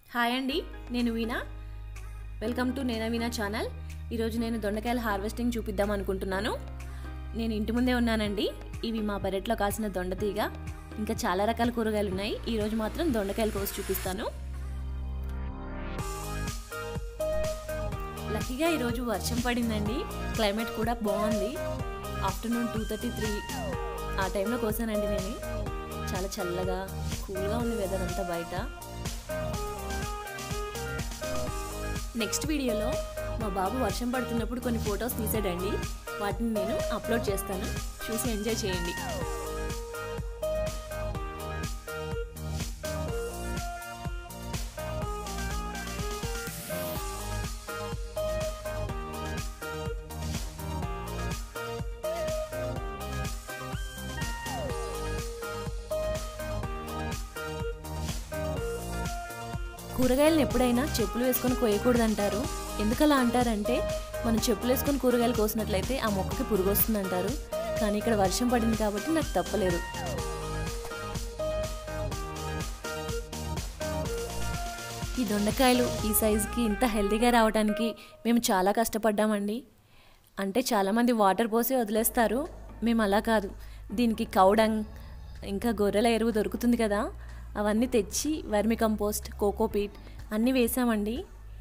hi అండి నేను వీణా welcome to నేనా వీణా ఛానల్ ఈరోజు నేను దొండకాయల హార్వెస్టింగ్ చూపిద్దాం అనుకుంటున్నాను నేను ఇంటి ముందే ఉన్నానండి ఇవి మా పెరట్లో కాసిన దొండతీగ ఇంకా చాలా రకాల కూరగాయలు ఉన్నాయి ఈరోజు మాత్రం దొండకాయలు కోసి చూపిస్తాను లక్కీగా ఈరోజు వర్షం పడిందండి క్లైమేట్ కూడా బాగుంది ఆఫ్టర్నూన్ టూ థర్టీ త్రీ ఆ టైంలో కోసానండి నేను చాలా చల్లగా కూల్గా ఉంది వెదర్ అంతా బయట నెక్స్ట్ వీడియోలో మా బాబు వర్షం పడుతున్నప్పుడు కొన్ని ఫొటోస్ తీసాడండి వాటిని నేను అప్లోడ్ చేస్తాను చూసి ఎంజాయ్ చేయండి కూరగాయలను ఎప్పుడైనా చెప్పులు వేసుకొని కోయకూడదు అంటారు ఎందుకలా అంటారంటే మనం చెప్పులు వేసుకొని కూరగాయలు కోసినట్లయితే ఆ మొక్కకి పురుగు వస్తుంది అంటారు కానీ ఇక్కడ వర్షం పడింది కాబట్టి నాకు తప్పలేదు ఈ దొండకాయలు ఈ సైజుకి ఇంత హెల్తీగా రావడానికి మేము చాలా కష్టపడ్డామండి అంటే చాలామంది వాటర్ పోసి వదిలేస్తారు మేము అలా కాదు దీనికి కౌడంగ్ ఇంకా గొర్రెల ఎరువు దొరుకుతుంది కదా అవన్నీ తెచ్చి వర్మి కంపోస్ట్ కోకోపీట్ అన్నీ వేసామండి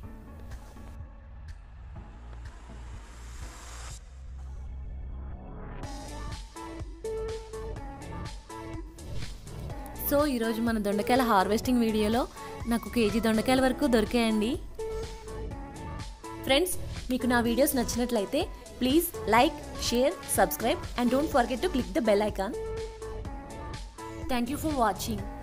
సో ఈరోజు మన దొండకాయల హార్వెస్టింగ్ వీడియోలో నాకు కేజీ దొండకాయల వరకు దొరికాయండి ఫ్రెండ్స్ మీకు నా వీడియోస్ నచ్చినట్లయితే please like share subscribe and don't forget to click the bell icon thank you for watching